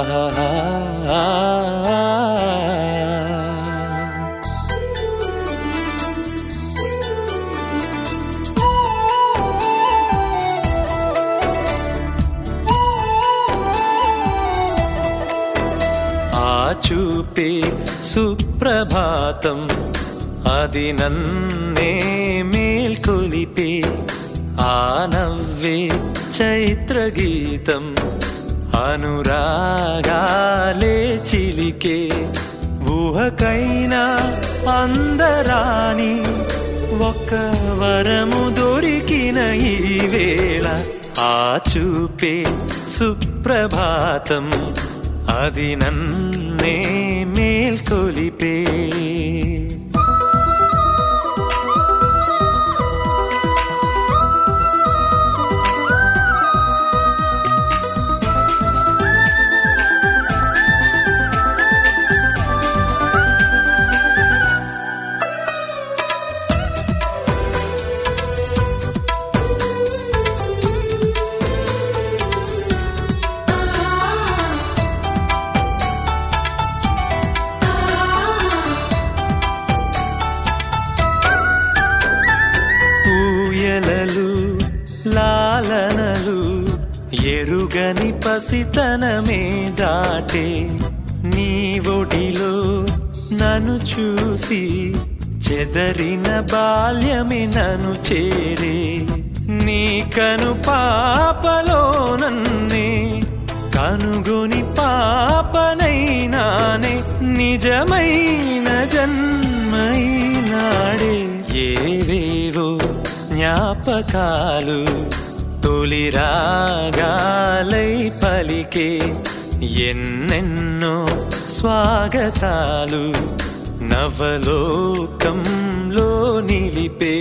ఆ చూపే సుప్రభాతం అది నన్నే మేల్కొలిపే ఆ నవ్వే చైత్ర గీతం అనురాగాలే చిలికే ఊహకైనా అందరాని ఒక్క వరము దొరికిన ఈ వేళ ఆ చూపే సుప్రభాతం అది నన్నే మేల్కొలిపే ఊయలలు లాలనలు ఎరుగని పసితనమే దాటే నీ ఒడిలో నన్ను చూసి చెదరిన బాల్యమే నన్ను చేరే నీ కను పాపలో నన్నే కనుగొని పాపనైనానే నిజమైన జన్మైనాడే ఏవేవో జ్ఞాపకాలు తొలి రాగాలై పలికే ఎన్నెన్నో స్వాగతాలు నవలోకంలో నిలిపే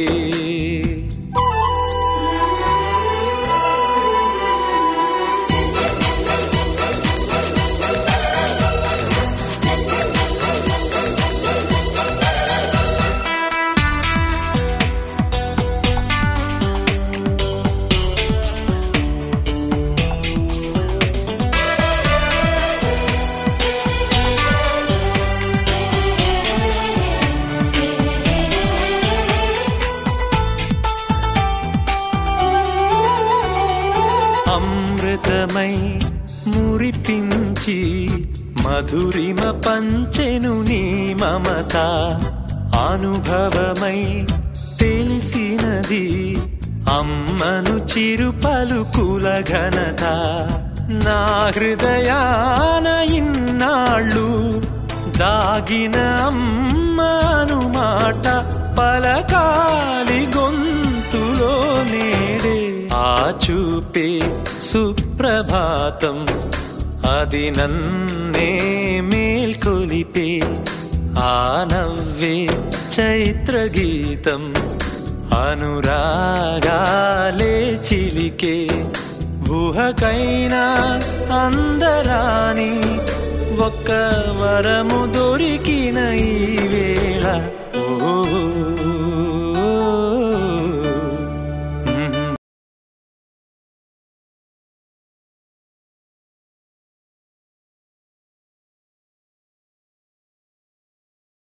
అమృతమై మురిపించి మధురిమ పంచెను నీ మమత అనుభవమై తెలిసినది అమ్మను చిరు పలుకుల ఘనత నా హృదయాన ఇన్నాళ్ళు దాగిన అమ్మను మాట పలకాలి గొంతులో నేడే ఆ చూపే సుప్రభాతం అది నన్నే మేల్కొలిపే ఆ నవ్వే చైత్ర గీతం అనురాగాలే చిలికే ఊహకైనా అందరాని ఒక్క వరము దొరికిన ఈ వేళ